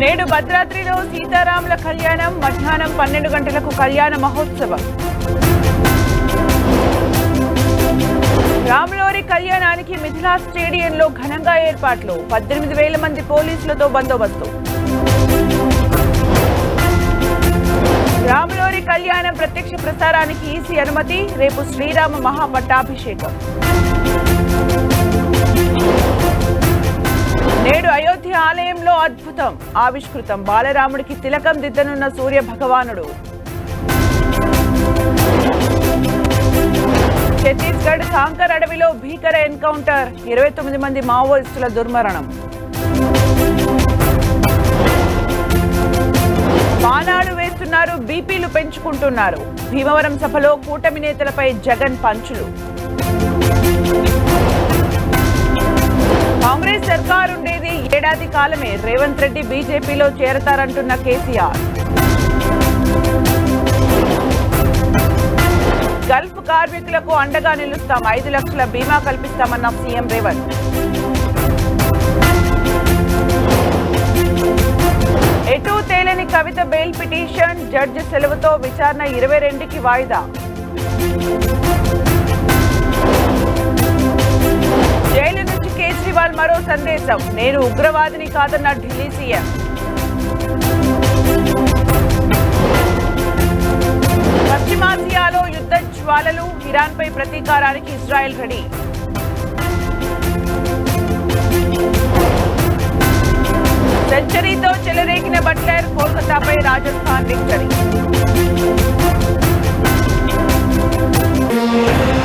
నేడు భద్రాద్రిలో సీతారాముల కళ్యాణం మధ్యాహ్నం పన్నెండు గంటలకు కళ్యాణ మహోత్సవం రాములోరి కళ్యాణానికి మిథిలా స్టేడియంలో ఘనంగా ఏర్పాట్లు పద్దెనిమిది వేల మంది పోలీసులతో బందోబస్తు రాములోరి కళ్యాణం ప్రత్యక్ష ప్రసారానికి ఈసీ అనుమతి రేపు శ్రీరామ మహాపట్టాభిషేకం నేడు అయోధ్య ఆలయంలో అద్భుతం ఆవిష్కృతం బాలరాముడికి తిలకం దిద్దనున్న సూర్య భగవానుడు ఛత్తీస్గఢ్ కాంకర్ అడవిలో భీకర ఎన్కౌంటర్ ఇరవై తొమ్మిది మంది మావోయిస్టుల దుర్మరణం బాణాలు వేస్తున్నారు బీపీలు పెంచుకుంటున్నారు భీమవరం సభలో కూటమి నేతలపై జగన్ పంచులు కాంగ్రెస్ సర్కార్ ఉండేది ఏడాది కాలమే రేవంత్ రెడ్డి బీజేపీలో చేరతారంటున్న కేసీఆర్ గల్ఫ్ కార్మికులకు అండగా నిలుస్తాం ఐదు లక్షల బీమా కల్పిస్తామన్న సీఎం రేవంత్ ఎటూ తేలని కవిత బెయిల్ పిటిషన్ జడ్జి సెలవుతో విచారణ ఇరవై రెండుకి వాయిదా జైలు నుంచి కేజ్రీవాల్ మరో సందేశం నేను ఉగ్రవాదిని కాదన్న ఢిల్లీ సీఎం పశ్చిమాసియాలో యుద్ధ జ్వాలలు ఇరాన్పై ప్రతీకారానికి ఇజ్రాయెల్ రెడీ సెంచరీతో చెలరేగిన బట్లర్ కోల్కతాపై రాజస్థాన్ విక్టరీ